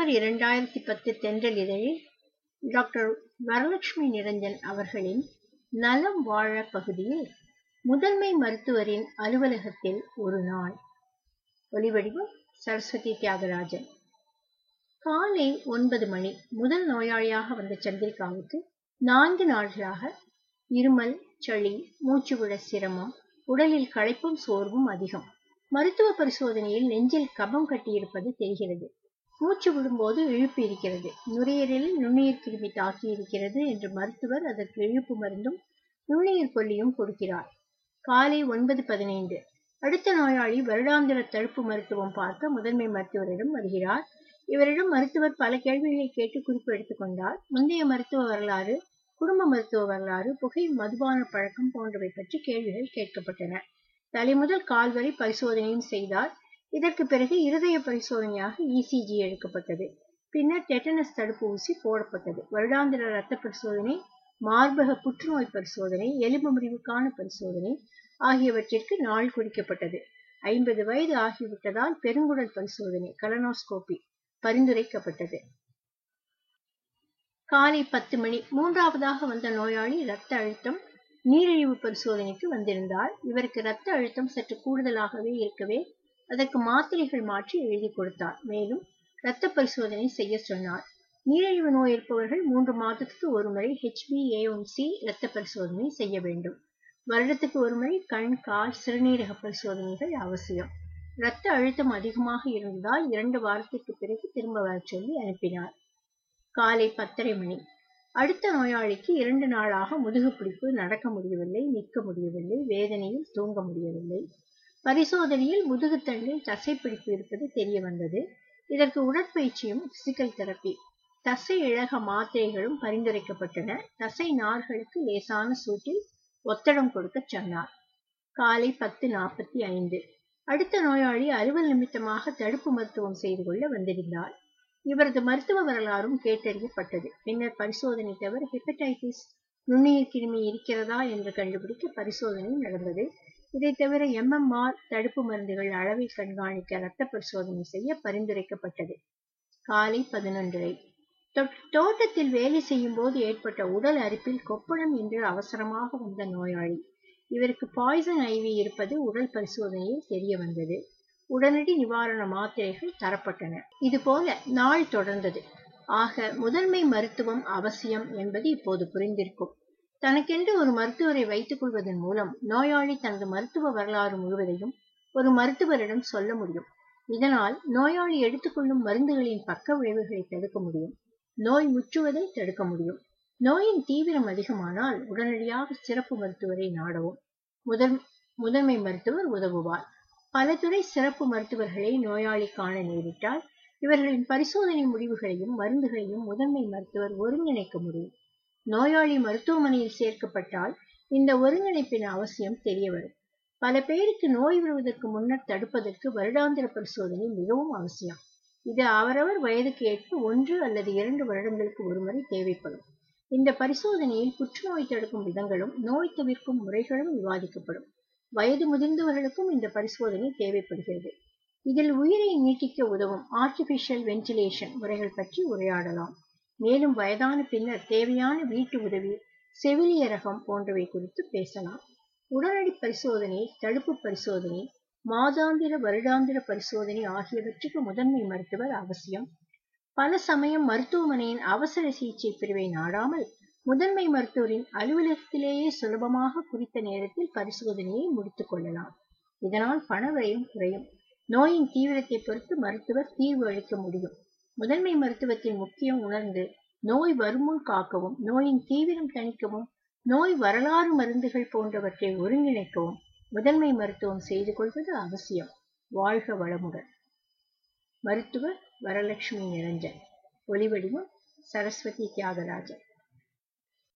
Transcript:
December இரண்டாயிரத்தி பத்து தென்றல் இதழில் டாக்டர் வரலட்சுமி நிரஞ்சன் அவர்களின் நலம் வாழ பகுதியில் முதன்மை மருத்துவரின் அலுவலகத்தில் ஒரு நாள் ஒலிவடிவம் சரஸ்வதி தியாகராஜன் காலை ஒன்பது மணி முதல் நோயாளியாக வந்த சந்திரிகாவுக்கு நான்கு நாள்களாக இருமல் சளி மூச்சுவிட சிரமம் உடலில் களைப்பும் சோர்வும் அதிகம் மருத்துவ பரிசோதனையில் நெஞ்சில் கபம் கட்டியிருப்பது தெரிகிறது மூச்சு விடும்போது இழுப்பு இருக்கிறது நுரையீரலில் நுண்ணுயிர் கிருமி தாக்கி இருக்கிறது என்று மருத்துவர் அதற்கு இழுப்பு மருந்தும் நுண்ணுயிர் கொல்லியும் கொடுக்கிறார் காலை ஒன்பது பதினைந்து அடுத்த நோயாளி வருடாந்திர தடுப்பு மருத்துவம் பார்க்க முதன்மை மருத்துவரிடம் வருகிறார் இவரிடம் மருத்துவர் பல கேள்விகளை கேட்டு குறிப்பு எடுத்துக்கொண்டார் முந்தைய மருத்துவ வரலாறு குடும்ப மருத்துவ வரலாறு புகை மதுபான பழக்கம் போன்றவை பற்றி கேள்விகள் கேட்கப்பட்டன தலை முதல் கால் வரை பரிசோதனையும் செய்தார் இதற்கு பிறகு இருதய பரிசோதனையாக இசிஜி எடுக்கப்பட்டது பின்னர் டெட்டனஸ் தடுப்பு ஊசி போடப்பட்டது வருடாந்திர இரத்த பரிசோதனை மார்பக புற்றுநோய் பரிசோதனை எலும்பு முறிவுக்கான பரிசோதனை ஆகியவற்றிற்கு நாள் குறிக்கப்பட்டது ஐம்பது வயது ஆகிவிட்டதால் பெருங்குடல் பரிசோதனை கலனோஸ்கோபி பரிந்துரைக்கப்பட்டது காலை பத்து மணி மூன்றாவதாக வந்த நோயாளி இரத்த அழுத்தம் நீரிழிவு பரிசோதனைக்கு வந்திருந்தார் இவருக்கு இரத்த அழுத்தம் சற்று கூடுதலாகவே இருக்கவே அதற்கு மாத்திரைகள் மாற்றி எழுதி கொடுத்தார் மேலும் இரத்த பரிசோதனை செய்ய சொன்னார் நீரிழிவு நோய் இருப்பவர்கள் மூன்று மாதத்துக்கு ஒருமுறை ஹெச்பிஏஒன்சி இரத்த பரிசோதனை செய்ய வேண்டும் வருடத்துக்கு ஒருமுறை கண் கால் சிறுநீரக பரிசோதனைகள் அவசியம் இரத்த அழுத்தம் அதிகமாக இருந்ததால் இரண்டு வாரத்திற்கு பிறகு திரும்ப வர சொல்லி அனுப்பினார் காலை பத்தரை மணி அடுத்த நோயாளிக்கு இரண்டு நாளாக முதுகு பிடிப்பு நடக்க முடியவில்லை நிற்க முடியவில்லை வேதனையில் தூங்க முடியவில்லை பரிசோதனையில் முதுகுத்தண்டில் தசை பிடிப்பு இருப்பது தெரிய வந்தது இதற்கு உடற்பயிற்சியும் பிசிக்கல் தெரப்பி தசை இழக மாத்திரைகளும் பரிந்துரைக்கப்பட்டன தசை நார்களுக்கு லேசான சூட்டில் ஒத்தடம் கொடுக்க சொன்னார் காலை பத்து நாற்பத்தி ஐந்து அடுத்த நோயாளி அலுவல் நிமித்தமாக தடுப்பு மருத்துவம் செய்து கொள்ள வந்திருந்தார் இவரது மருத்துவ வரலாறும் கேட்டறியப்பட்டது பின்னர் பரிசோதனை தவிர ஹெப்படைட்டிஸ் நுண்ணுயிர் கிருமி இருக்கிறதா என்று கண்டுபிடிக்க பரிசோதனை நடந்தது இதை தவிர எம்எம்ஆர் தடுப்பு மருந்துகள் அளவை கண்காணிக்க இரத்த பரிசோதனை செய்ய பரிந்துரைக்கப்பட்டது காலை பதினொன்றரை தோட்டத்தில் வேலை செய்யும் போது ஏற்பட்ட உடல் அரிப்பில் கொப்பளம் என்று அவசரமாக வந்த நோயாளி இவருக்கு பாய்சன் ஐவி இருப்பது உடல் பரிசோதனையில் தெரிய வந்தது உடனடி நிவாரண மாத்திரைகள் தரப்பட்டன இதுபோல நாள் தொடர்ந்தது ஆக முதன்மை மருத்துவம் அவசியம் என்பது இப்போது புரிந்திருக்கும் தனக்கென்று ஒரு மருத்துவரை வைத்துக் கொள்வதன் மூலம் நோயாளி தனது மருத்துவ வரலாறு முழுவதையும் ஒரு மருத்துவரிடம் சொல்ல முடியும் இதனால் நோயாளி எடுத்துக்கொள்ளும் மருந்துகளின் பக்க விளைவுகளை தடுக்க முடியும் நோய் முற்றுவதை தடுக்க முடியும் நோயின் தீவிரம் அதிகமானால் உடனடியாக சிறப்பு மருத்துவரை நாடவும் முதல் முதன்மை மருத்துவர் உதவுவார் பல துறை சிறப்பு மருத்துவர்களை நோயாளி காண நேரிட்டால் இவர்களின் பரிசோதனை முடிவுகளையும் மருந்துகளையும் முதன்மை மருத்துவர் ஒருங்கிணைக்க முடியும் நோயாளி மருத்துவமனையில் சேர்க்கப்பட்டால் இந்த ஒருங்கிணைப்பின் அவசியம் தெரிய வரும் பல பேருக்கு நோய் வருவதற்கு முன்னர் தடுப்பதற்கு வருடாந்திர பரிசோதனை மிகவும் அவசியம் இது அவரவர் வயதுக்கு ஏற்ப ஒன்று அல்லது இரண்டு வருடங்களுக்கு ஒருமுறை தேவைப்படும் இந்த பரிசோதனையில் புற்றுநோய் தடுக்கும் விதங்களும் நோய் தவிர்க்கும் முறைகளும் விவாதிக்கப்படும் வயது முதிர்ந்தவர்களுக்கும் இந்த பரிசோதனை தேவைப்படுகிறது இதில் உயிரை நீட்டிக்க உதவும் ஆர்டிபிஷியல் வென்டிலேஷன் முறைகள் பற்றி உரையாடலாம் மேலும் வயதான பின்னர் தேவையான வீட்டு உதவி செவிலியரகம் போன்றவை குறித்து பேசலாம் உடனடி பரிசோதனை தடுப்பு பரிசோதனை மாதாந்திர வருடாந்திர பரிசோதனை ஆகியவற்றுக்கு முதன்மை மருத்துவர் அவசியம் பல சமயம் மருத்துவமனையின் அவசர சிகிச்சை பிரிவை நாடாமல் முதன்மை மருத்துவரின் அலுவலகத்திலேயே சுலபமாக குறித்த நேரத்தில் பரிசோதனையை முடித்துக் கொள்ளலாம் இதனால் பண விரயம் குறையும் நோயின் தீவிரத்தை பொறுத்து மருத்துவர் தீர்வு அளிக்க முடியும் முதன்மை மருத்துவத்தின் முக்கியம் உணர்ந்து நோய் வருமுன் காக்கவும் நோயின் தீவிரம் தணிக்கவும் நோய் வரலாறு மருந்துகள் போன்றவற்றை ஒருங்கிணைக்கவும் முதன்மை மருத்துவம் செய்து கொள்வது அவசியம் வாழ்க வளமுடன் மருத்துவர் வரலட்சுமி நிரஞ்சன் ஒலிவடிவம் சரஸ்வதி தியாகராஜன்